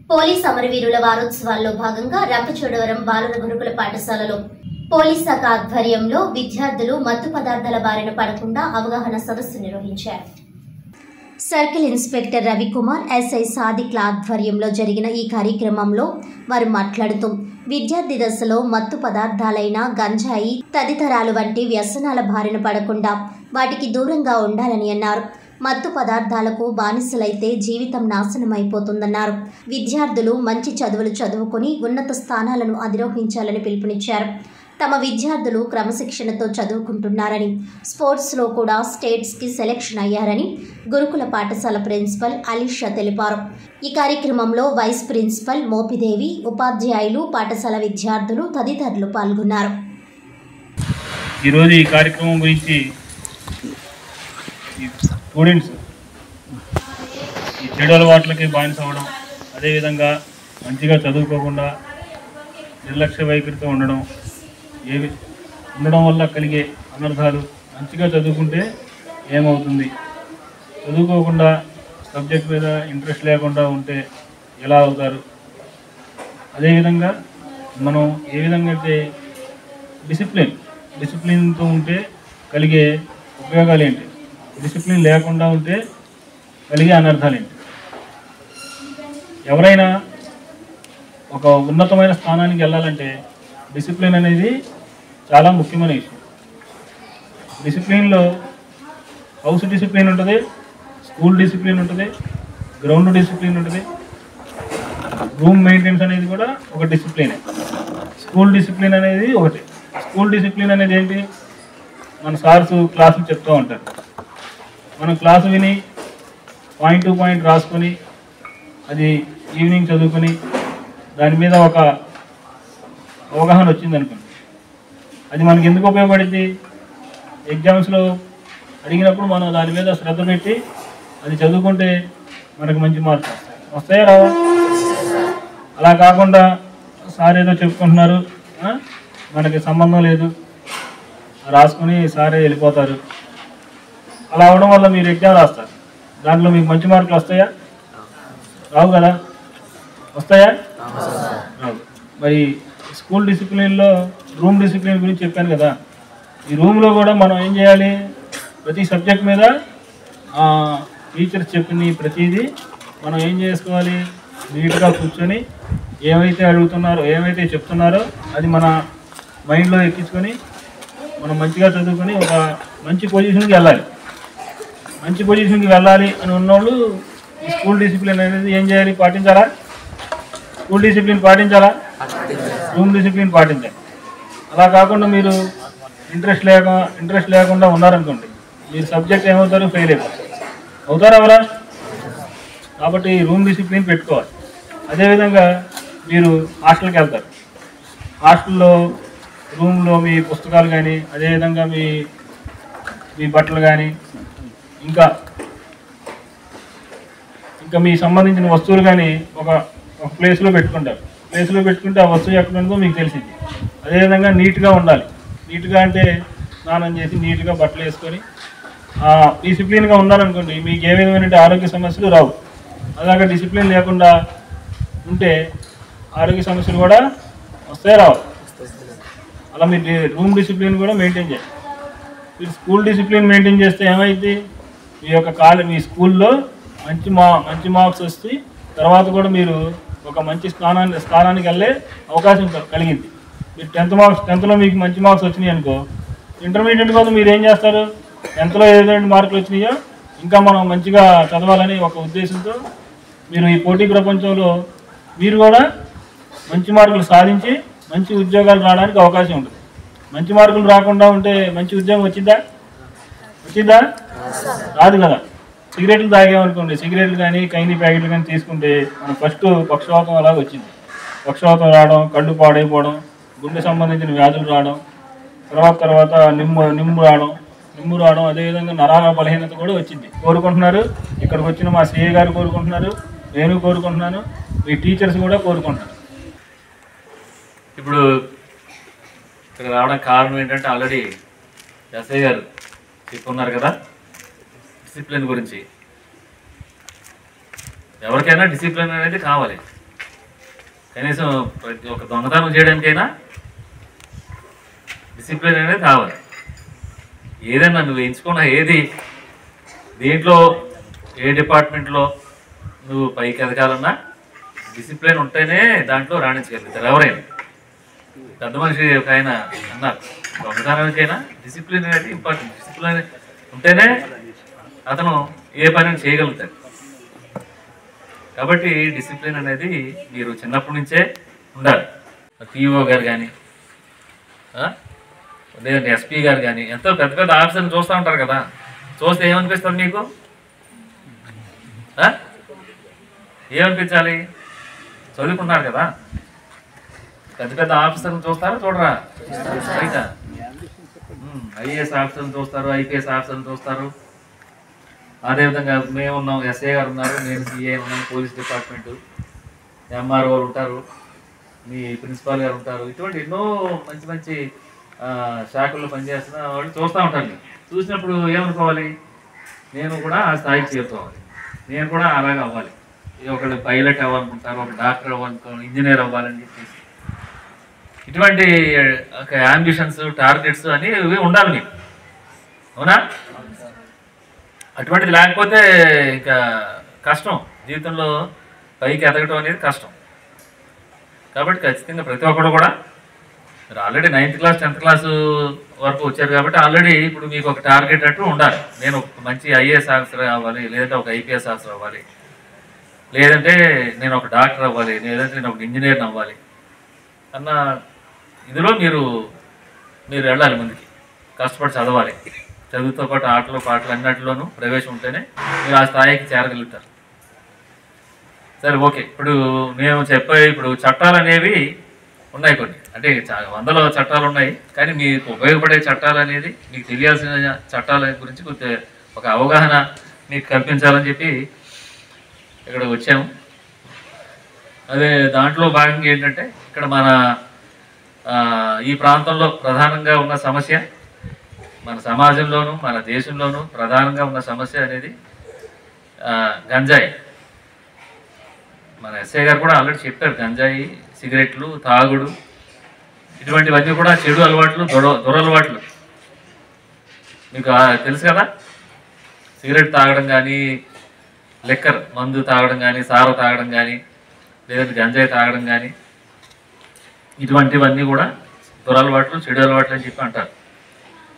Police అమరవీరుల వారోత్సవాల్లో భాగంగా రంపచోడవరం బాలుర గురుకుల పాఠశాలలో పోలీస్ శాఖ ఆధ్వర్యంలో విద్యార్థులు మత్తు పదార్థాల బారిన పడకుండా అవగాహన సదస్సు నిర్వహించారు సర్కిల్ ఇన్స్పెక్టర్ రవికుమార్ ఎస్ఐ సాదిక్ల ఆధ్వర్యంలో జరిగిన ఈ కార్యక్రమంలో వారు మాట్లాడుతూ విద్యార్థి దశలో మత్తు పదార్థాలైన గంజాయి తదితరాలు వంటి వ్యసనాల బారిన పడకుండా వాటికి దూరంగా ఉండాలని అన్నారు మత్తు పదార్థాలకు బానిసలైతే జీవితం నాశనమైపోతుందన్నారు విద్యార్థులు మంచి చదువులు చదువుకుని ఉన్నత స్థానాలను అధిరోహించాలని పిలుపునిచ్చారు తమ విద్యార్థులు క్రమశిక్షణతో చదువుకుంటున్నారని స్పోర్ట్స్లో కూడా స్టేట్స్కి సెలెక్షన్ అయ్యారని గురుకుల పాఠశాల ప్రిన్సిపల్ అలీషా తెలిపారు ఈ కార్యక్రమంలో వైస్ ప్రిన్సిపల్ మోపిదేవి ఉపాధ్యాయులు పాఠశాల విద్యార్థులు తదితరులు పాల్గొన్నారు ఈరోజు ఈ కార్యక్రమం గురించి ఈ స్టూడెంట్స్ ఈ చెడు అలవాట్లకి బానిస అవ్వడం అదేవిధంగా మంచిగా చదువుకోకుండా నిర్లక్ష్య వైఖరితో ఉండడం ఏవి ఉండడం వల్ల కలిగే అనర్థాలు మంచిగా చదువుకుంటే ఏమవుతుంది చదువుకోకుండా సబ్జెక్ట్ మీద ఇంట్రెస్ట్ లేకుండా ఉంటే ఎలా అవుతారు అదేవిధంగా మనం ఏ విధంగా అయితే డిసిప్లిన్ డిసిప్లిన్తో ఉంటే కలిగే ఉపయోగాలు ఏంటి డిసిప్లిన్ లేకుండా ఉంటే కలిగే అనర్థాలు ఏంటి ఎవరైనా ఒక ఉన్నతమైన స్థానానికి వెళ్ళాలంటే డిసిప్లిన్ అనేది చాలా ముఖ్యమైన విషయం డిసిప్లిన్లో హౌస్ డిసిప్లిన్ ఉంటుంది స్కూల్ డిసిప్లిన్ ఉంటుంది గ్రౌండ్ డిసిప్లిన్ ఉంటుంది రూమ్ మెయింటెనెన్స్ అనేది కూడా ఒక డిసిప్లినే స్కూల్ డిసిప్లిన్ అనేది ఒకటి స్కూల్ డిసిప్లిన్ అనేది ఏంటి మన సార్స్ క్లాసులు చెప్తూ ఉంటారు మనం క్లాసు విని పాయింట్ టు పాయింట్ రాసుకొని అది ఈవినింగ్ చదువుకొని దాని మీద ఒక అవగాహన వచ్చింది అనుకోండి అది మనకి ఎందుకు ఉపయోగపడింది ఎగ్జామ్స్లో అడిగినప్పుడు మనం దాని మీద శ్రద్ధ పెట్టి అది చదువుకుంటే మనకు మంచి మార్క్స్ వస్తాయి వస్తాయా రావా అలా కాకుండా సార్ ఏదో చెప్పుకుంటున్నారు ఆ? మనకి సంబంధం లేదు రాసుకుని సారే వెళ్ళిపోతారు అలా అవడం వల్ల మీరు ఎగ్జామ్ రాస్తారు దాంట్లో మీకు మంచి మార్కులు వస్తాయా రావు కదా వస్తాయా రావు మరి స్కూల్ డిసిప్లిన్లో రూమ్ డిసిప్లిన్ గురించి చెప్పాను కదా ఈ రూమ్లో కూడా మనం ఏం చేయాలి ప్రతి సబ్జెక్ట్ మీద టీచర్స్ చెప్పిన ప్రతిదీ మనం ఏం చేసుకోవాలి నీట్గా కూర్చొని ఏమైతే అడుగుతున్నారో ఏమైతే చెప్తున్నారో అది మన మైండ్లో ఎక్కించుకొని మనం మంచిగా చదువుకొని ఒక మంచి పొజిషన్కి వెళ్ళాలి మంచి పొజిషన్కి వెళ్ళాలి అని ఉన్నోళ్ళు ఈ స్కూల్ డిసిప్లిన్ అనేది ఏం చేయాలి పాటించాలా స్కూల్ డిసిప్లిన్ పాటించాలా రూమ్ డిసిప్లిన్ పాటించాలి అలా కాకుండా మీరు ఇంట్రెస్ట్ లేక ఇంట్రెస్ట్ లేకుండా ఉన్నారనుకోండి మీరు సబ్జెక్ట్ ఏమవుతారు ఫెయిల్ అయిపోతారు అవుతారా ఎవరా కాబట్టి రూమ్ డిసిప్లిన్ పెట్టుకోవాలి అదేవిధంగా మీరు హాస్టల్కి వెళ్తారు హాస్టల్లో రూమ్లో మీ పుస్తకాలు కానీ అదేవిధంగా మీ మీ బట్టలు కానీ ఇంకా ఇంకా మీ సంబంధించిన వస్తువులు కానీ ఒక ఒక ప్లేస్లో పెట్టుకుంటారు ప్లేస్లో పెట్టుకుంటే ఆ వస్తువు ఎక్కడ ఉందో మీకు తెలిసింది అదేవిధంగా నీట్గా ఉండాలి నీట్గా అంటే స్నానం చేసి నీట్గా బట్టలు వేసుకొని డిసిప్లిన్గా ఉన్నారనుకోండి మీకు ఏ విధమైన ఆరోగ్య సమస్యలు రావు అలాగే డిసిప్లిన్ లేకుండా ఉంటే ఆరోగ్య సమస్యలు కూడా వస్తాయి రావు అలా మీరు డి- రూమ్ డిసిప్లిన్ కూడా మెయింటైన్ చేయాలి మీరు స్కూల్ డిసిప్లిన్ మెయింటైన్ చేస్తే ఏమైంది మీ యొక్క కాలేజ్ మీ స్కూల్లో మంచి మా మంచి మార్క్స్ వస్తే తర్వాత కూడా మీరు ఒక మంచి స్థానాన్ని స్థానానికి వెళ్ళే అవకాశం క- కలిగింది మీరు టెన్త్ మార్క్స్ టెన్త్లో మీకు మంచి మార్క్స్ వచ్చినాయి అనుకో ఇంటర్మీడియట్ కోసం మీరు ఏం చేస్తారు టెన్త్లో ఏదైనా మార్కులు వచ్చినాయో ఇంకా మనం మంచిగా చదవాలని ఒక ఉద్దేశంతో మీరు ఈ పోటీ ప్రపంచంలో మీరు కూడా మంచి మార్కులు సాధించి మంచి ఉద్యోగాలు రావడానికి అవకాశం ఉంటుంది మంచి మార్కులు రాకుండా ఉంటే మంచి ఉద్యోగం వచ్చిద్దా వచ్చిద్దా రాదు కదా సిగరెట్లు తాగామనుకోండి సిగరెట్లు కానీ కైని ప్యాకెట్లు కానీ తీసుకుంటే మనం ఫస్ట్ పక్షవాతం అలాగ వచ్చింది పక్షవాతం రావడం కళ్ళు పాడైపోవడం గుండె సంబంధించిన వ్యాధులు రావడం తర్వాత తర్వాత నిమ్ము నిమ్ము రావడం నిమ్ము రావడం అదేవిధంగా నరాల బలహీనత కూడా వచ్చింది కోరుకుంటున్నారు ఇక్కడికి వచ్చిన మా సిఏ గారు కోరుకుంటున్నారు నేను కోరుకుంటున్నాను మీ టీచర్స్ కూడా కోరుకుంటున్నారు ఇప్పుడు ఇక్కడ రావడానికి కారణం ఏంటంటే ఆల్రెడీ ఎస్ఐ గారు చెప్పున్నారు కదా డిసిప్లిన్ గురించి ఎవరికైనా డిసిప్లిన్ అనేది కావాలి కనీసం ప్రతి ఒక్క దొంగతనం చేయడానికైనా డిసిప్లిన్ అనేది కావాలి ఏదైనా నువ్వు ఎంచుకున్న ఏది దేంట్లో ఏ డిపార్ట్మెంట్లో నువ్వు పైకి ఎదగాలన్నా డిసిప్లిన్ ఉంటేనే దాంట్లో రాణించగలుగుతారు ఎవరైనా పెద్ద మనిషి ఒక ఆయన అన్నారు దొంగతనానికైనా డిసిప్లిన్ అనేది ఇంపార్టెంట్ డిసిప్లిన్ ఉంటేనే అతను ఏ పని చేయగలుగుతాడు కాబట్టి డిసిప్లిన్ అనేది మీరు చిన్నప్పటి నుంచే ఉండాలి పిఓ గారు కానీ లేదంటే ఎస్పీ గారు కానీ ఎంతో పెద్ద పెద్ద ఆఫీసర్ని చూస్తూ ఉంటారు కదా చూస్తే ఏమనిపిస్తుంది మీకు ఆ? ఏమనిపించాలి చదువుకున్నారు కదా పెద్ద పెద్ద ఆఫీసర్ని చూస్తారా చూడరా రైటా ఐఏఎస్ ఆఫీసర్ని చూస్తారు ఐపీఎస్ ఆఫీసర్ని చూస్తారు అదేవిధంగా మేము ఉన్నాం ఎస్ఐ గారు ఉన్నారు నేను సిఏ ఉన్నాను పోలీస్ డిపార్ట్మెంట్ ఎంఆర్ఓ ఉంటారు మీ ప్రిన్సిపాల్ గారు ఉంటారు ఇటువంటి ఎన్నో మంచి మంచి ఆ, శాఖల్లో పనిచేస్తున్న వాళ్ళు చూస్తూ ఉంటారు మీరు. చూసినప్పుడు ఏమనుకోవాలి నేను కూడా ఆ స్థాయికి చేరుకోవాలి నేను కూడా అలాగే అవ్వాలి ఒకళ్ళు పైలట్ అవ్వాలనుకుంటారు ఒక డాక్టర్ అవ్వాలనుకో ఇంజనీర్ అవ్వాలని చెప్పేసి ఇటువంటి ఒక అంబిషన్స్ టార్గెట్స్ అని ఇవి ఉండాలి మీకు అవునా అటువంటిది లేకపోతే ఇంకా కష్టం జీవితంలో పైకి ఎదగటం అనేది కష్టం కాబట్టి ఖచ్చితంగా ప్రతి ఒక్కరు కూడా మీరు already ninth class tenth class వరకు వచ్చారు కాబట్టి ఆల్రెడీ ఇప్పుడు మీకు ఒక టార్గెట్ అంటూ ఉండాలి నేను ఒక మంచి ఐఏఎస్ ఆఫీసర్ అవ్వాలి లేదంటే ఒక ఐపీఎస్ ఆఫీసర్ అవ్వాలి లేదంటే నేను ఒక డాక్టర్ అవ్వాలి లేదంటే నేను ఒక ఇంజనీర్ అవ్వాలి అన్న ఇదిలో మీరు మీరు వెళ్ళాలి ముందుకి కష్టపడి చదవాలి చదువుతో పాటు ఆటలు పాటలు అన్నిటిలోనూ ప్రవేశం ఉంటేనే మీరు ఆ స్థాయికి చేరగలుగుతారు సరే ఓకే ఇప్పుడు మేము చెప్పే ఇప్పుడు చట్టాలు అనేవి ఉన్నాయి కొన్ని అంటే చా- వందల చట్టాలు ఉన్నాయి కానీ మీకు ఉపయోగపడే చట్టాలు అనేది మీకు తెలియాల్సిన చట్టాల గురించి కొంచెం ఒక అవగాహన మీకు కల్పించాలని చెప్పి ఇక్కడ వచ్చాము అదే దాంట్లో భాగంగా ఏంటంటే ఇక్కడ మన ఆ, ఈ ప్రాంతంలో ప్రధానంగా ఉన్న సమస్య మన సమాజంలోనూ మన దేశంలోనూ ప్రధానంగా ఉన్న సమస్య అనేది ఆ, గంజాయి మన ఎస్ఐ గారు కూడా ఆల్రెడీ చెప్పారు గంజాయి సిగరెట్లు తాగుడు ఇటువంటివన్నీ కూడా చెడు అలవాట్లు దొర దురలవాట్లు మీకు ఆ తెలుసు కదా సిగరెట్ తాగడం కానీ లిక్కర్ మందు తాగడం కానీ సార తాగడం కానీ లేదంటే గంజాయి తాగడం కానీ ఇటువంటివన్నీ కూడా దురలవాట్లు చెడు అలవాట్లు అని చెప్పి అంటారు